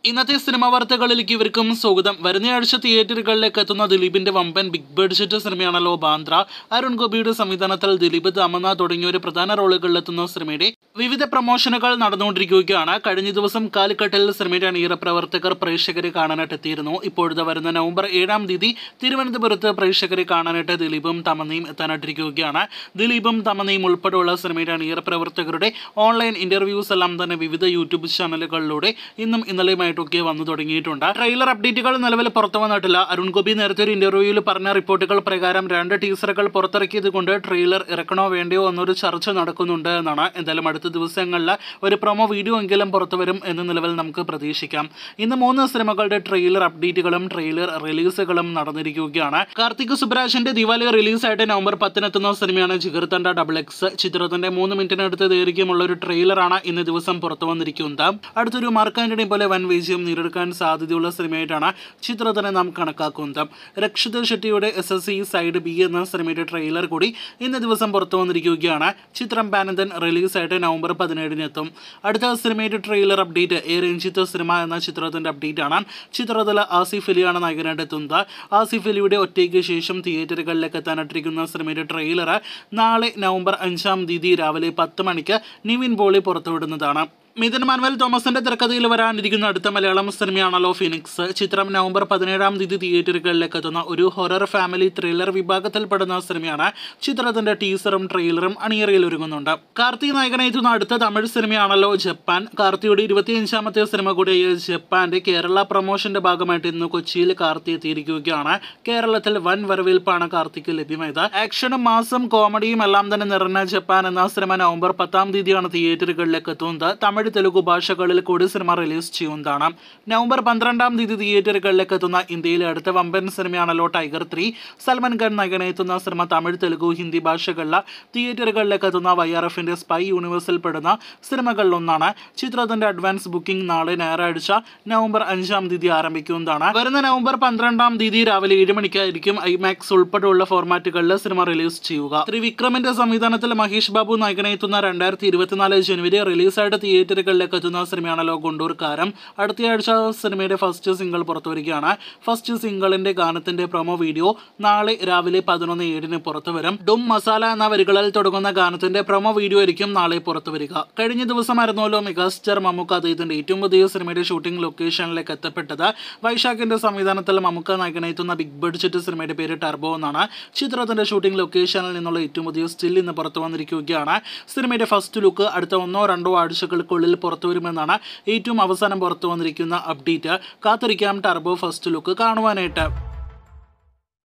ഇന്നത്തെ സിനിമാ വാർത്തകളിലേക്ക് ഇവർക്കും സ്വാഗതം വരുന്നയാഴ്ച തിയേറ്ററുകളിലേക്ക് എത്തുന്ന ദിലീപിന്റെ വമ്പൻ ബിഗ് ബഡ്ജറ്റ് സിനിമയാണല്ലോ ബാന്ദ്ര അരുൺ ഗോപിയുടെ സംവിധാനത്തിൽ ദിലീപ് തമന്ന തുടങ്ങിയവർ പ്രധാന റോളുകളിലെത്തുന്ന സിനിമയുടെ വിവിധ പ്രമോഷനുകൾ നടന്നുകൊണ്ടിരിക്കുകയാണ് കഴിഞ്ഞ ദിവസം കാലിക്കട്ടിൽ സിനിമയുടെ അണിയറ പ്രവർത്തകർ പ്രേക്ഷകരെ കാണാനായിട്ട് എത്തിയിരുന്നു ഇപ്പോഴത്തെ വരുന്ന നവംബർ ഏഴാം തീയതി തിരുവനന്തപുരത്ത് പ്രേക്ഷകരെ കാണാനായിട്ട് ദിലീപും തമന്നയും എത്താനായിട്ടിരിക്കുകയാണ് ദിലീപും തമന്നയും ഉൾപ്പെടെയുള്ള സിനിമയുടെ അണിയറ പ്രവർത്തകരുടെ ഓൺലൈൻ ഇന്റർവ്യൂസ് എല്ലാം തന്നെ വിവിധ യൂട്യൂബ് ചാനലുകളിലൂടെ ഇന്നും ഇന്നലെയുമായിട്ടൊക്കെ വന്നു തുടങ്ങിയിട്ടുണ്ട് ട്രെയിലർ അപ്ഡേറ്റുകൾ നിലവിൽ പുറത്തു വന്നിട്ടില്ല അരുൺ ഗോപി നേരത്തെ ഒരു ഇന്റർവ്യൂവിൽ പറഞ്ഞ റിപ്പോർട്ടുകൾ പ്രകാരം രണ്ട് ടീസറുകൾ പുറത്തിറക്കിയത് കൊണ്ട് ട്രെയിലർ ഇറക്കണോ വേണ്ടയോ എന്നൊരു ചർച്ച നടക്കുന്നുണ്ട് എന്നാണ് എന്തായാലും അടുത്ത ദിവസങ്ങളിൽ ഒരു പ്രൊമോ വീഡിയോ എങ്കിലും പുറത്തു വരും എന്ന് നിലവിൽ നമുക്ക് പ്രതീക്ഷിക്കാം ഇന്ന് മൂന്ന് സിനിമകളുടെ ട്രെയിലർ അപ്ഡേറ്റുകളും ട്രെയിലർ റിലീസുകളും നടന്നിരിക്കുകയാണ് കാർത്തിക് സുബ്രാജിന്റെ ദിവാലി റിലീസായിട്ട് നവംബർ പത്തിനെത്തുന്ന സിനിമയാണ് ജിഗർത്തണ്ട ഡബിൾ എക്സ് ചിത്രത്തിന്റെ മൂന്ന് മിനിറ്റിനടുത്ത് ദൈർഘ്യമുള്ള ഒരു ട്രെയിലറാണ് ഇന്ന് ദിവസം പുറത്തു വന്നിരിക്കുന്നത് അടുത്തൊരു മാർക്ക് ആന്റണി പോലെ വൻ വിജയം നേടിയെടുക്കാൻ സാധ്യതയുള്ള സിനിമയായിട്ടാണ് ചിത്രത്തിനെ നാം കണക്കാക്കുന്നത് രക്ഷിത് ഷെട്ടിയുടെ S S C side B എന്ന സിനിമയുടെ ട്രെയിലർ കൂടി ഇന്ന് ദിവസം പുറത്തു വന്നിരിക്കുകയാണ് ചിത്രം പാനന്തൻ റിലീസായിട്ട് നവംബർ പതിനേഴിന് എത്തും അടുത്ത സിനിമയുടെ ട്രെയിലർ അപ്ഡേറ്റ് എ രഞ്ജിത്ത് സിനിമ എന്ന ചിത്രത്തിന്റെ അപ്ഡേറ്റ് ആണ് ചിത്രത്തിൽ ആസിഫ് അലിയാണ് നായകനായിട്ട് എത്തുന്നത് ആസിഫ് അലിയുടെ ഒറ്റയ്ക്ക് ശേഷം തിയേറ്ററുകളിലേക്ക് എത്താനായിട്ടിരിക്കുന്ന സിനിമയുടെ ട്രെയിലർ നാളെ നവംബർ അഞ്ചാം തീയതി രാവിലെ പത്ത് മണിക്ക് നിവിൻ പോളി പുറത്തുവിടുന്നതാണ് മിഥുൻ മാനുവൽ തോമസിന്റെ തിരക്കഥയിൽ വരാനിരിക്കുന്ന അടുത്ത മലയാളം സിനിമയാണല്ലോ ഫിനിക്സ് ചിത്രം നവംബർ പതിനേഴാം തീയതി തിയേറ്ററുകളിലേക്ക് എത്തുന്ന ഒരു ഹൊറർ ഫാമിലി ത്രില്ലർ വിഭാഗത്തിൽപ്പെടുന്ന സിനിമയാണ് ചിത്രത്തിന്റെ ടീസറും ട്രെയിലറും അണിയറയിൽ ഒരുങ്ങുന്നുണ്ട് കാർത്തി നായകനെ എത്തുന്ന അടുത്ത തമിഴ് സിനിമയാണല്ലോ ജപ്പാൻ കാർത്തിയുടെ ഇരുപത്തിയഞ്ചാമത്തെ സിനിമ കൂടിയ ജപ്പാന്റെ കേരള പ്രൊമോഷന്റെ ഭാഗമായിട്ട് ഇന്ന് കൊച്ചിയിൽ കാർത്തി എത്തിയിരിക്കുകയാണ് കേരളത്തിൽ വൻ വരവേൽപ്പാണ് കാർത്തിക്ക് ലഭ്യമായത് ആക്ഷനും മാസും കോമഡിയും എല്ലാം തന്നെ നിറഞ്ഞ ജപ്പാൻ എന്ന സിനിമ നവംബർ പത്താം തീയതിയാണ് തിയേറ്ററുകളിലേക്ക് എത്തുന്നത് തമിഴ് തെലുഗു ഭാഷകളിൽ കൂടി സിനിമ റിലീസ് ചെയ്യുന്നതാണ് നവംബർ പന്ത്രണ്ടാം തീയതി തിയേറ്ററുകളിലേക്ക് എത്തുന്ന ഇന്ത്യയിലെ അടുത്ത വമ്പൻ സിനിമയാണല്ലോ ടൈഗർ ത്രീ സൽമാൻ ഖാൻ നായകനെ എത്തുന്ന സിനിമ തമിഴ് തെലുഗു ഹിന്ദി ഭാഷകളിലെ തിയേറ്ററുകളിലേക്ക് എത്തുന്ന വൈ ആർ എഫിന്റെ സ്പൈ യൂണിവേഴ്സിൽ പെടുന്ന സിനിമകളിലൊന്നാണ് ചിത്രത്തിന്റെ അഡ്വാൻസ് ബുക്കിംഗ് നാളെ ഞായറാഴ്ച നവംബർ അഞ്ചാം തീയതി ആരംഭിക്കുന്നതാണ് വരുന്ന നവംബർ പന്ത്രണ്ടാം തീയതി രാവിലെ ഏഴ് മണിക്കായിരിക്കും ഐമാക്സ് ഉൾപ്പെടെയുള്ള ഫോർമാറ്റുകളിൽ സിനിമ റിലീസ് ചെയ്യുക ത്രിവിക്രമിന്റെ സംവിധാനത്തിൽ മഹേഷ് ബാബു നായകനെ എത്തുന്ന രണ്ടായിരത്തി ഇരുപത്തിനാല് ജനുവരി റിലീസായിട്ട് തിയേറ്ററുകളിലേക്ക് എത്തുന്ന സിനിമയാണല്ലോ ഗുണ്ടൂർക്കാരം അടുത്തയാഴ്ച സിനിമയുടെ ഫസ്റ്റ് സിംഗിൾ പുറത്തു വരികയാണ് ഫസ്റ്റ് സിംഗിളിന്റെ ഗാനത്തിന്റെ പ്രൊമോ വീഡിയോ നാളെ രാവിലെ പതിനൊന്ന് ഏഴിന് പുറത്തു വരും ഡും മസാല എന്ന വരികളിൽ തുടങ്ങുന്ന ഗാനത്തിന്റെ പ്രൊമോ വീഡിയോ ആയിരിക്കും നാളെ പുറത്തു വരിക കഴിഞ്ഞ ദിവസമായിരുന്നല്ലോ മെഗാസ്റ്റാർ മമ്മൂക്ക അദ്ദേഹത്തിന്റെ ഏറ്റവും പുതിയ സിനിമയുടെ ഷൂട്ടിംഗ് ലൊക്കേഷനിലേക്ക് എത്തപ്പെട്ടത് വൈശാഖിന്റെ സംവിധാനത്തിൽ മമ്മൂക്ക നായകനെ എത്തുന്ന ബിഗ് ബഡ്ജറ്റ് സിനിമയുടെ പേര് ടർബോ എന്നാണ് ചിത്രത്തിന്റെ ഷൂട്ടിംഗ് ലൊക്കേഷനിൽ നിന്നുള്ള ഏറ്റവും പുതിയ സ്റ്റിൽ ഇന്ന് പുറത്തു വന്നിരിക്കുകയാണ് സിനിമയുടെ ഫസ്റ്റ് ലുക്ക് അടുത്ത ഒന്നോ രണ്ടോ ആഴ്ചകൾക്കുള്ളിൽ പുറത്തു വരുമെന്നാണ് ഏറ്റവും അവസാനം പുറത്തു വന്നിരിക്കുന്ന അപ്ഡേറ്റ് കാത്തിരിക്കാം ടർബോ ഫസ്റ്റ് ലുക്ക് കാണുവാനായിട്ട്